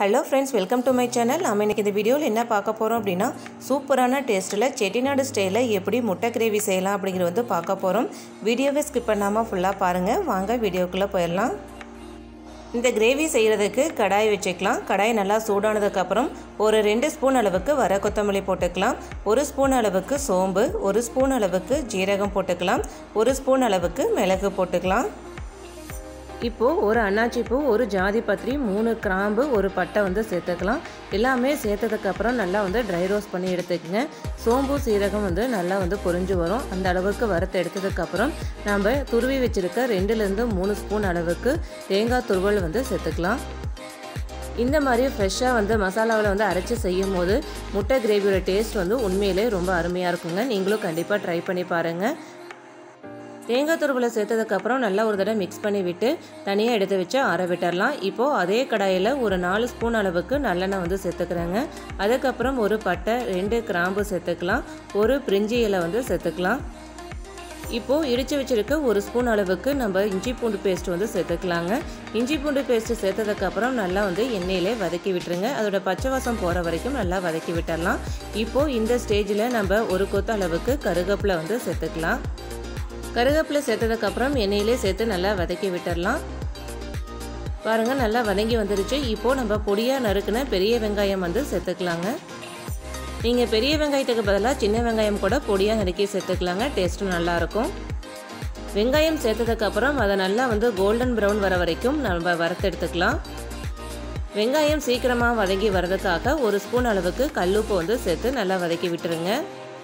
hello friends welcome to my channel நம்ம இன்றைக்கி இந்த வீடியோவில் என்ன பார்க்க போகிறோம் அப்படின்னா சூப்பரான டேஸ்ட்டில் செட்டிநாடு ஸ்டைலில் எப்படி முட்டை கிரேவி செய்யலாம் அப்படிங்கிறது வந்து பார்க்க போகிறோம் வீடியோவை ஸ்கிப் பண்ணாமல் ஃபுல்லாக பாருங்கள் வாங்க வீடியோக்குள்ளே போயிடலாம் இந்த கிரேவி செய்கிறதுக்கு கடாய் வச்சுக்கலாம் கடாய் நல்லா சூடானதுக்கப்புறம் ஒரு ரெண்டு ஸ்பூன் அளவுக்கு வர கொத்தமல்லி போட்டுக்கலாம் ஒரு ஸ்பூன் அளவுக்கு சோம்பு ஒரு ஸ்பூன் அளவுக்கு ஜீரகம் போட்டுக்கலாம் ஒரு ஸ்பூன் அளவுக்கு மிளகு போட்டுக்கலாம் இப்போது ஒரு அன்னாச்சி பூ ஒரு ஜாதி பத்திரி மூணு கிராம்பு ஒரு பட்டை வந்து சேர்த்துக்கலாம் எல்லாமே சேர்த்ததுக்கப்புறம் நல்லா வந்து ட்ரை ரோஸ்ட் பண்ணி எடுத்துக்கங்க சோம்பு சீரகம் வந்து நல்லா வந்து பொரிஞ்சு வரும் அந்த அளவுக்கு வறுத்து எடுத்ததுக்கப்புறம் நம்ம துருவி வச்சுருக்க ரெண்டுலேருந்து மூணு ஸ்பூன் அளவுக்கு தேங்காய் துருவல் வந்து சேர்த்துக்கலாம் இந்த மாதிரி ஃப்ரெஷ்ஷாக வந்து மசாலாவில் வந்து அரைச்சி செய்யும் போது முட்டை கிரேவியோட டேஸ்ட் வந்து உண்மையிலே ரொம்ப அருமையாக இருக்குங்க நீங்களும் கண்டிப்பாக ட்ரை பண்ணி பாருங்கள் தேங்காய் துருவலை சேர்த்ததுக்கப்புறம் நல்லா ஒரு தடவை மிக்ஸ் பண்ணி விட்டு தனியாக எடுத்து வச்சு ஆற விட்டுடலாம் இப்போது அதே கடாயில் ஒரு நாலு ஸ்பூன் அளவுக்கு நல்லெண்ணெய் வந்து சேர்த்துக்கிறேங்க அதுக்கப்புறம் ஒரு பட்டை ரெண்டு கிராம்பு சேர்த்துக்கலாம் ஒரு பிரிஞ்சி இலை வந்து சேர்த்துக்கலாம் இப்போது இடித்து வச்சுருக்க ஒரு ஸ்பூன் அளவுக்கு நம்ம இஞ்சி பூண்டு பேஸ்ட் வந்து சேர்த்துக்கலாங்க இஞ்சி பூண்டு பேஸ்ட்டு சேர்த்ததுக்கப்புறம் நல்லா வந்து எண்ணெயிலே வதக்கி விட்டுருங்க அதோட பச்சை வாசம் போகிற வரைக்கும் நல்லா வதக்கி விட்டுடலாம் இப்போது இந்த ஸ்டேஜில் நம்ம ஒரு கொத்த அளவுக்கு கருகப்பில் வந்து சேர்த்துக்கலாம் கருவேப்பிலை சேர்த்ததுக்கப்புறம் எண்ணெயிலே சேர்த்து நல்லா வதக்கி விட்டுடலாம் பாருங்கள் நல்லா வதங்கி வந்துருச்சு இப்போது நம்ம பொடியாக நறுக்குன பெரிய வெங்காயம் வந்து சேர்த்துக்கலாங்க நீங்கள் பெரிய வெங்காயத்துக்கு பதிலாக சின்ன வெங்காயம் கூட பொடியாக நறுக்கி சேர்த்துக்கலாங்க டேஸ்ட்டும் நல்லாயிருக்கும் வெங்காயம் சேர்த்ததுக்கப்புறம் அதை நல்லா வந்து கோல்டன் ப்ரௌன் வர வரைக்கும் நம்ம வறுத்து எடுத்துக்கலாம் வெங்காயம் சீக்கிரமாக வதங்கி வரதுக்காக ஒரு ஸ்பூன் அளவுக்கு கல்லுப்பு வந்து சேர்த்து நல்லா வதக்கி விட்டுருங்க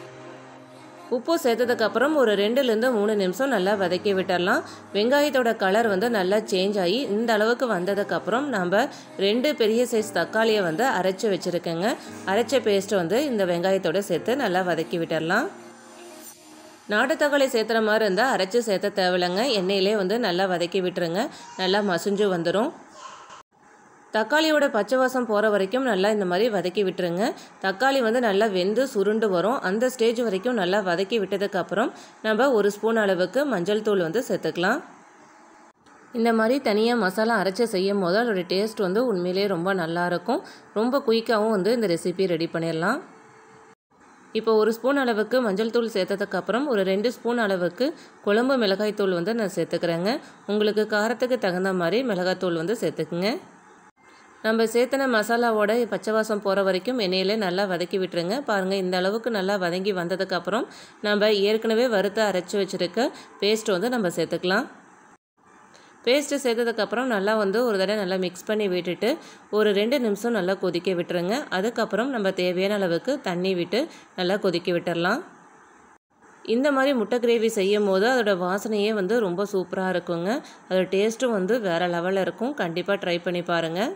உப்பு சேர்த்ததுக்கப்புறம் ஒரு ரெண்டுலேருந்து மூணு நிமிஷம் நல்லா வதக்கி விட்டுடலாம் வெங்காயத்தோட கலர் வந்து நல்லா சேஞ்ச் ஆகி இந்த அளவுக்கு வந்ததுக்கப்புறம் நம்ம ரெண்டு பெரிய சைஸ் தக்காளியை வந்து அரைச்சி வச்சுருக்கேங்க அரைச்ச பேஸ்ட்டை வந்து இந்த வெங்காயத்தோட சேர்த்து நல்லா வதக்கி விட்டுடலாம் நாட்டு தக்காளி சேர்த்துற மாதிரி இருந்தால் அரைச்சி சேர்த்த தேவையில்லைங்க எண்ணெயிலே வந்து நல்லா வதக்கி விட்டுருங்க நல்லா மசிஞ்சு வந்துடும் தக்காளியோட பச்சை வாசம் போகிற வரைக்கும் நல்லா இந்த மாதிரி வதக்கி விட்டுருங்க தக்காளி வந்து நல்லா வெந்து சுருண்டு வரும் அந்த ஸ்டேஜ் வரைக்கும் நல்லா வதக்கி விட்டதுக்கப்புறம் நம்ம ஒரு ஸ்பூன் அளவுக்கு மஞ்சள் தூள் வந்து சேர்த்துக்கலாம் இந்த மாதிரி தனியாக மசாலா அரைச்சி செய்யும் போது அதோட டேஸ்ட் வந்து உண்மையிலேயே ரொம்ப நல்லாயிருக்கும் ரொம்ப குயிக்காகவும் வந்து இந்த ரெசிபி ரெடி பண்ணிடலாம் இப்போ ஒரு ஸ்பூன் அளவுக்கு மஞ்சள் தூள் சேர்த்ததுக்கப்புறம் ஒரு ரெண்டு ஸ்பூன் அளவுக்கு குழம்பு மிளகாய் தூள் வந்து நான் சேர்த்துக்கிறேங்க உங்களுக்கு காரத்துக்கு தகுந்த மாதிரி மிளகாய் தூள் வந்து சேர்த்துக்குங்க நம்ம சேர்த்தன மசாலாவோட பச்சை வாசம் போகிற வரைக்கும் எண்ணெயில் நல்லா வதக்கி விட்டுருங்க பாருங்கள் இந்த அளவுக்கு நல்லா வதங்கி வந்ததுக்கப்புறம் நம்ம ஏற்கனவே வறுத்து அரைச்சி வச்சுருக்க பேஸ்ட் வந்து நம்ம சேர்த்துக்கலாம் பேஸ்ட்டு சேர்த்ததுக்கப்புறம் நல்லா வந்து ஒரு தடவை நல்லா மிக்ஸ் பண்ணி விட்டுட்டு ஒரு ரெண்டு நிமிஷம் நல்லா கொதிக்க விட்டுருங்க அதுக்கப்புறம் நம்ம தேவையான அளவுக்கு தண்ணி விட்டு நல்லா கொதிக்க விட்டுடலாம் இந்த மாதிரி முட்டை கிரேவி செய்யும் போது அதோட வாசனையே வந்து ரொம்ப சூப்பராக இருக்குங்க அதோட டேஸ்ட்டும் வந்து வேறு லெவலில் இருக்கும் கண்டிப்பாக ட்ரை பண்ணி பாருங்கள்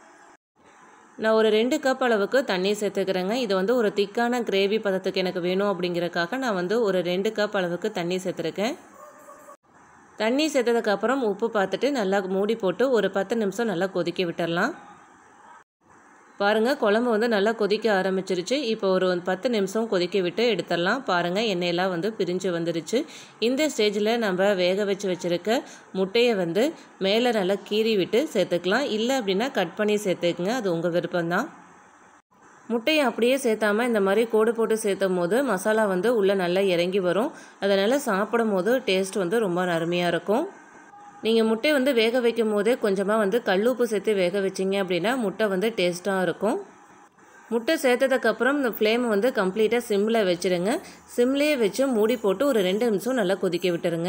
நான் ஒரு ரெண்டு கப் அளவுக்கு தண்ணி சேர்த்துக்கிறேங்க இது வந்து ஒரு திக்கான கிரேவி பதத்துக்கு எனக்கு வேணும் அப்படிங்கிறக்காக நான் வந்து ஒரு ரெண்டு கப் அளவுக்கு தண்ணி சேர்த்துருக்கேன் தண்ணி சேர்த்ததுக்கப்புறம் உப்பு பார்த்துட்டு நல்லா மூடி போட்டு ஒரு பத்து நிமிஷம் நல்லா கொதிக்க விட்டுடலாம் பாருங்கள் குழம்பு வந்து நல்லா கொதிக்க ஆரம்பிச்சிருச்சு இப்போ ஒரு பத்து நிமிஷம் கொதிக்க விட்டு எடுத்துடலாம் பாருங்கள் எண்ணெயெல்லாம் வந்து பிரிஞ்சு வந்துருச்சு இந்த ஸ்டேஜில் நம்ம வேக வச்சு வச்சுருக்க முட்டையை வந்து மேலே நல்லா கீறி விட்டு சேர்த்துக்கலாம் இல்லை அப்படின்னா கட் பண்ணி சேர்த்துக்குங்க அது உங்கள் விருப்பம்தான் முட்டையை அப்படியே சேர்த்தாமல் இந்த மாதிரி கோடு போட்டு சேர்த்தும் போது மசாலா வந்து உள்ளே நல்லா இறங்கி வரும் அதனால் சாப்பிடும் போது டேஸ்ட் வந்து ரொம்ப அருமையாக இருக்கும் நீங்கள் முட்டை வந்து வேக வைக்கும் போதே கொஞ்சமாக வந்து கல்லுப்பு சேர்த்து வேக வச்சிங்க அப்படின்னா முட்டை வந்து டேஸ்ட்டாக இருக்கும் முட்டை சேர்த்ததுக்கப்புறம் இந்த ஃப்ளேம் வந்து கம்ப்ளீட்டாக சிம்மில் வச்சுருங்க சிம்லேயே வச்சு மூடி போட்டு ஒரு ரெண்டு நிமிஷம் நல்லா கொதிக்க விட்டுருங்க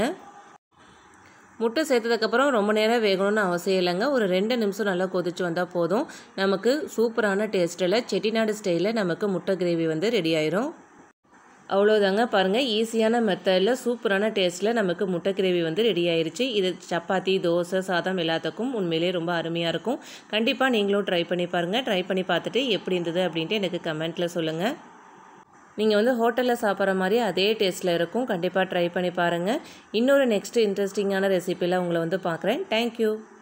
முட்டை சேர்த்ததுக்கப்புறம் ரொம்ப நேரம் வேகணும்னு அவசியம் இல்லைங்க ஒரு ரெண்டு நிமிஷம் நல்லா கொதிச்சு வந்தால் போதும் நமக்கு சூப்பரான டேஸ்ட்டில் செட்டிநாடு ஸ்டைலில் நமக்கு முட்டை கிரேவி வந்து ரெடி ஆயிரும் அவ்வளோதாங்க பாருங்கள் ஈஸியான மெத்தடில் சூப்பரான டேஸ்ட்டில் நமக்கு முட்டை கிரேவி வந்து ரெடி ஆயிடுச்சு இது சப்பாத்தி தோசை சாதம் எல்லாத்துக்கும் உண்மையிலே ரொம்ப அருமையாக இருக்கும் கண்டிப்பாக நீங்களும் ட்ரை பண்ணி பாருங்கள் ட்ரை பண்ணி பார்த்துட்டு எப்படி இருந்தது அப்படின்ட்டு எனக்கு கமெண்ட்டில் சொல்லுங்கள் நீங்கள் வந்து ஹோட்டலில் சாப்பிட்ற மாதிரி அதே டேஸ்ட்டில் இருக்கும் கண்டிப்பாக ட்ரை பண்ணி பாருங்கள் இன்னொரு நெக்ஸ்ட்டு இன்ட்ரெஸ்டிங்கான ரெசிப்பியில் உங்களை வந்து பார்க்குறேன் தேங்க்யூ